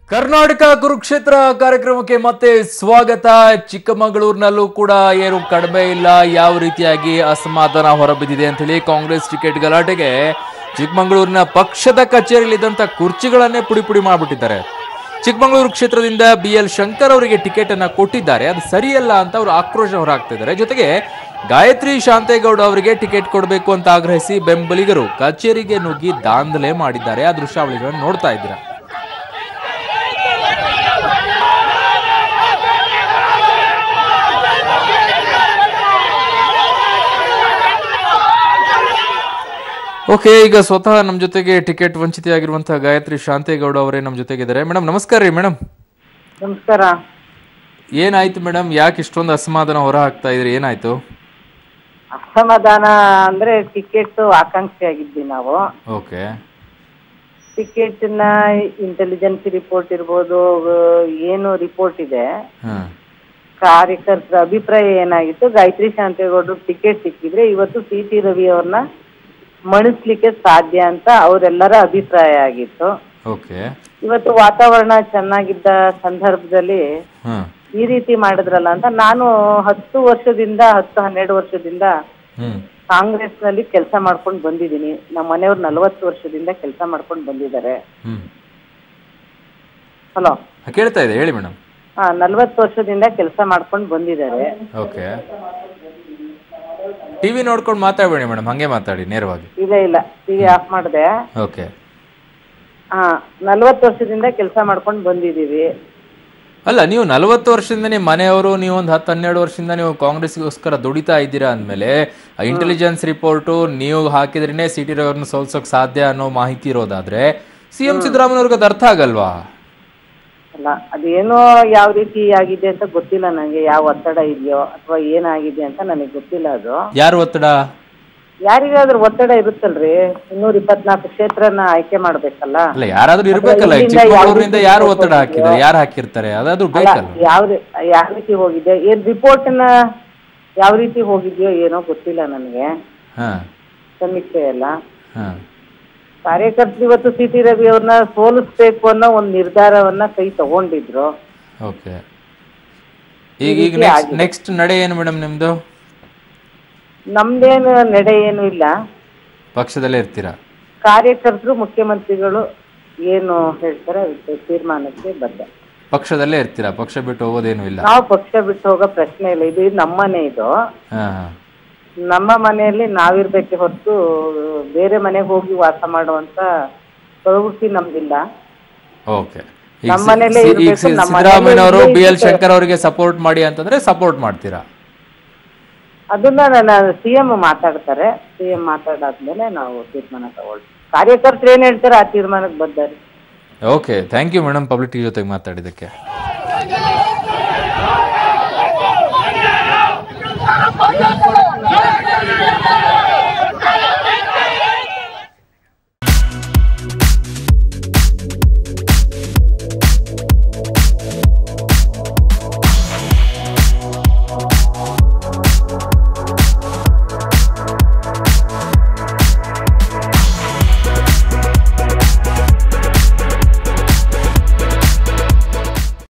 ಕರ್ನಾಟಕ ಕುರುಕ್ಷೇತ್ರ ಕಾರ್ಯಕ್ರಮಕ್ಕೆ ಮತ್ತೆ ಸ್ವಾಗತ ಚಿಕ್ಕಮಗಳೂರಿನಲ್ಲೂ ಕೂಡ ಏನು ಕಡಿಮೆ ಇಲ್ಲ ಯಾವ ರೀತಿಯಾಗಿ ಅಸಮಾಧಾನ ಹೊರಬಿದ್ದಿದೆ ಅಂತ ಹೇಳಿ ಕಾಂಗ್ರೆಸ್ ಟಿಕೆಟ್ ಗಲಾಟೆಗೆ ಚಿಕ್ಕಮಗಳೂರಿನ ಪಕ್ಷದ ಕಚೇರಿಯಲ್ಲಿದ್ದಂಥ ಕುರ್ಚಿಗಳನ್ನೇ ಪುಡಿ ಪುಡಿ ಮಾಡಿಬಿಟ್ಟಿದ್ದಾರೆ ಚಿಕ್ಕಮಗಳೂರು ಕ್ಷೇತ್ರದಿಂದ ಬಿ ಎಲ್ ಶಂಕರ್ ಅವರಿಗೆ ಟಿಕೆಟ್ ಅನ್ನ ಕೊಟ್ಟಿದ್ದಾರೆ ಅದು ಸರಿಯಲ್ಲ ಅಂತ ಅವರು ಆಕ್ರೋಶ ಹೊರಹಾಕ್ತಿದ್ದಾರೆ ಜೊತೆಗೆ ಗಾಯತ್ರಿ ಶಾಂತೇಗೌಡ ಅವರಿಗೆ ಟಿಕೆಟ್ ಕೊಡಬೇಕು ಅಂತ ಆಗ್ರಹಿಸಿ ಬೆಂಬಲಿಗರು ಕಚೇರಿಗೆ ನುಗ್ಗಿ ದಾಂಧಲೆ ಮಾಡಿದ್ದಾರೆ ಆ ದೃಶ್ಯಾವಳಿಗಳನ್ನು ನೋಡ್ತಾ ಇದ್ದೀರಾ ಓಕೆ ಈಗ ಸ್ವತಃ ನಮ್ಮ ಜೊತೆಗೆ ಟಿಕೆಟ್ ವಂಚಿತೆಯಾಗಿರುವಂತಹ ಗಾಯತ್ರಿ ಶಾಂತೇಗೌಡ ಅವರೇ ನಮ್ಮ ಜೊತೆಗಿದ್ದಾರೆ ಮೇಡಮ್ ನಮಸ್ಕಾರ ರೀ ಮೇಡಮ್ ನಮಸ್ಕಾರ ಏನಾಯ್ತು ಮೇಡಮ್ ಯಾಕೆ ಇಷ್ಟೊಂದು ಅಸಮಾಧಾನ ಹೊರ ಹಾಕ್ತಾ ಇದ್ರಿ ಏನಾಯ್ತು ಅಸಮಾಧಾನ ಅಂದ್ರೆ ಟಿಕೆಟ್ ಆಕಾಂಕ್ಷಿ ಆಗಿದ್ವಿ ನಾವು ಓಕೆ ಟಿಕೆಟ್ ನ ಇಂಟೆಲಿಜೆನ್ಸ್ ರಿಪೋರ್ಟ್ ಇರ್ಬೋದು ಏನು ರಿಪೋರ್ಟ್ ಇದೆ ಹ್ಮ್ ಕಾರ್ಯಕರ್ತರ ಅಭಿಪ್ರಾಯ ಏನಾಗಿತ್ತು ಗಾಯತ್ರಿ ಶಾಂತೇಗೌಡರು ಟಿಕೆಟ್ ಸಿಕ್ಕಿದ್ರೆ ಇವತ್ತು ಸಿ ಟಿ ರವಿ ಅವ್ರನ್ನ ಮಣಿಸ್ಲಿಕ್ಕೆ ಸಾಧ್ಯ ಅಂತ ಅವರೆಲ್ಲರ ಅಭಿಪ್ರಾಯ ಆಗಿತ್ತು ಓಕೆ ಇವತ್ತು ವಾತಾವರಣ ಚೆನ್ನಾಗಿದ್ದ ಸಂದರ್ಭದಲ್ಲಿ ಹ್ಮ್ ಈ ರೀತಿ ಮಾಡಿದ್ರಲ್ಲ ಅಂತ ನಾನು ಹತ್ತು ವರ್ಷದಿಂದ ಹತ್ತು ಹನ್ನೆರಡು ವರ್ಷದಿಂದ ಹ್ಮ್ ಕಾಂಗ್ರೆಸ್ನಲ್ಲಿ ಕೆಲಸ ಮಾಡ್ಕೊಂಡು ಬಂದಿದ್ದೀನಿ ನಮ್ಮ ಮನೆಯವ್ರು ನಲವತ್ತು ವರ್ಷದಿಂದ ಕೆಲಸ ಮಾಡ್ಕೊಂಡು ಬಂದಿದ್ದಾರೆ ಹ್ಮ್ ಹಲೋ ಹಾ, ಕೇಳ್ತಾ ಇದೆ ಹೇಳಿ ಮೇಡಮ್ ಹಾ ನಲವತ್ತು ವರ್ಷದಿಂದ ಕೆಲಸ ಮಾಡ್ಕೊಂಡು ಬಂದಿದ್ದಾರೆ ಓಕೆ ಟಿವಿ ನೋಡ್ಕೊಂಡು ಮಾತಾಡಬೇಡಿ ಮೇಡಮ್ ಹಂಗೆ ಮಾತಾಡಿ ನೇರವಾಗಿ ಇಲ್ಲ ಇಲ್ಲ ಟಿವಿ ಆಫ್ ಮಾಡಿದೆ ಓಕೆ ಹಾ ನಲವತ್ತು ವರ್ಷದಿಂದ ಕೆಲಸ ಮಾಡ್ಕೊಂಡು ಬಂದಿದ್ದೀವಿ ಅಲ್ಲ ನೀವು ನಲವತ್ತು ವರ್ಷದಿಂದ ನಿಮ್ಮ ಮನೆಯವರು ನೀವು ಒಂದು ಹತ್ತು ಹನ್ನೆರಡು ವರ್ಷದಿಂದ ನೀವು ಕಾಂಗ್ರೆಸ್ಗೋಸ್ಕರ ದುಡಿತಾ ಇದ್ದೀರಾ ಅಂದಮೇಲೆ ಇಂಟೆಲಿಜೆನ್ಸ್ ರಿಪೋರ್ಟು ನೀವು ಹಾಕಿದ್ರೇನೆ ಸಿ ಟಿ ರವಿಯವ್ರನ್ನ ಸೋಲ್ಸೋಕೆ ಸಾಧ್ಯ ಅನ್ನೋ ಮಾಹಿತಿ ಇರೋದಾದ್ರೆ ಸಿ ಎಂ ಸಿದ್ದರಾಮಯ್ಯವ್ರಿಗೆ ಅದು ಅರ್ಥ ಆಗಲ್ವಾ ಅಲ್ಲ ಅದೇನೋ ಯಾವ ರೀತಿ ಆಗಿದೆ ಅಂತ ಗೊತ್ತಿಲ್ಲ ನನಗೆ ಯಾವ ಒತ್ತಡ ಇದೆಯೋ ಅಥವಾ ಏನಾಗಿದೆ ಅಂತ ನನಗೆ ಗೊತ್ತಿಲ್ಲ ಅದು ಯಾರು ಒತ್ತಡ ಯಾರಿಗಾದ್ರೂ ಒತ್ತಡ ಇರುತ್ತಲ್ರಿ ಇನ್ನೂರ ಇಪ್ಪತ್ನಾಲ್ಕು ಕ್ಷೇತ್ರನ ಆಯ್ಕೆ ಮಾಡ್ಬೇಕಲ್ಲ ಅಲ್ಲ ಯಾರಾದ್ರೂ ಇರ್ಬೇಕಲ್ಲ ಈ ಇಲ್ಲಿಂದ ಯಾವ ಚಿಕ್ಕಮಗಳೂರಿನಿಂದ ರೀತಿ ಯಾರು report ಒತ್ತಡ ಹಾಕಿದ್ದಾರೆ ಯಾರು ಹಾಕಿರ್ತಾರೆ ಅದಾದ್ರೂ ಬೇಕಲ್ಲ ಯಾವ ರೀ- ಯಾವ ರೀತಿ ಹೋಗಿದೆ ಏನ್ ರಿಪೋರ್ಟ್ನ ಯಾವ ರೀತಿ ಹೋಗಿದೆಯೋ ಏನೋ ಗೊತ್ತಿಲ್ಲ ನನಗೆ ಹಾ ಸಮೀಕ್ಷೆ ಎಲ್ಲ ಹಾ ಕಾರ್ಯಕರ್ತರು ಇವತ್ತು ಸಿ ಟಿ ರವಿ ಅವ್ರನ್ನ ಸೋಲಿಸ್ಬೇಕು ಅನ್ನೋ ಒಂದು ನಿರ್ಧಾರವನ್ನ ಕೈ ತಗೊಂಡಿದ್ರು ಓಕೆ ಈಗ ಈಗ ನೆಕ್ಸ್ಟ್ ನೆಕ್ಸ್ಟ್ ನಡೆ ಏನು ಮೇಡಮ್ ನಿಮ್ದು ನಮ್ದೇನು ನಡೆ ಏನು ಇಲ್ಲ ಪಕ್ಷದಲ್ಲೇ ಇರ್ತೀರಾ ಕಾರ್ಯಕರ್ತರು ಮುಖ್ಯಮಂತ್ರಿಗಳು ಏನು ಹೇಳ್ತಾರೆ ಅದಕ್ಕೆ ತೀರ್ಮಾನಕ್ಕೆ ಬದ್ಧ ಪಕ್ಷದಲ್ಲೇ ಇರ್ತೀರಾ ಪಕ್ಷ ಬಿಟ್ಟು ಹೋಗೋದೇನು ಇಲ್ಲ ನಾವು ಪಕ್ಷ ಬಿಟ್ಟು ಹೋಗೋ ಪ್ರಶ್ನೆ ಇಲ್ಲ ಇದು ನಮ್ಮ ಮನೆ ಇದು ಹಾ ಹಾ ನಮ್ಮ ಮನೆಯಲ್ಲಿ ನಾವಿರ್ಬೇಕೆ ಹೊರತು ಬೇರೆ ಮನೆಗೆ ಹೋಗಿ ವಾಸ ಮಾಡುವಂತ ಪ್ರವೃತ್ತಿ ನಮ್ದಿಲ್ಲ ಓಕೆ ನಮ್ಮ ಮನೇಲೇ ಇರ್ಬೇಕು, ನಮ್ಮ ಸಿದ್ದರಾಮಯ್ಯನವರು ಮನೇಲೇ ಬಿ ಎಲ್ ಇರ್ಬೇಕು. ಶಂಕರ್ ಅವರಿಗೆ ಸಪೋರ್ಟ್ ಮಾಡಿ ಅಂತಂದ್ರೆ ಸಪೋರ್ಟ್ ಮಾಡ್ತೀರಾ ಅದನ್ನ ನನ್ನ ಸಿ ಎಂ ಮಾತಾಡ್ತಾರೆ ಸಿ ಎಂ ಮಾತಾಡಾದ್ಮೇಲೆ ನಾವು ತೀರ್ಮಾನ ತಗೊಳ್ತೀವಿ ಕಾರ್ಯಕರ್ತರು ಏನ್ ಹೇಳ್ತಾರೆ ಆ ತೀರ್ಮಾನಕ್ಕೆ ಬದ್ದಾರೆ okay thank you madam public TV ಜೊತೆಗೆ ಮಾತಾಡಿದ್ದಕ್ಕೆ Vaya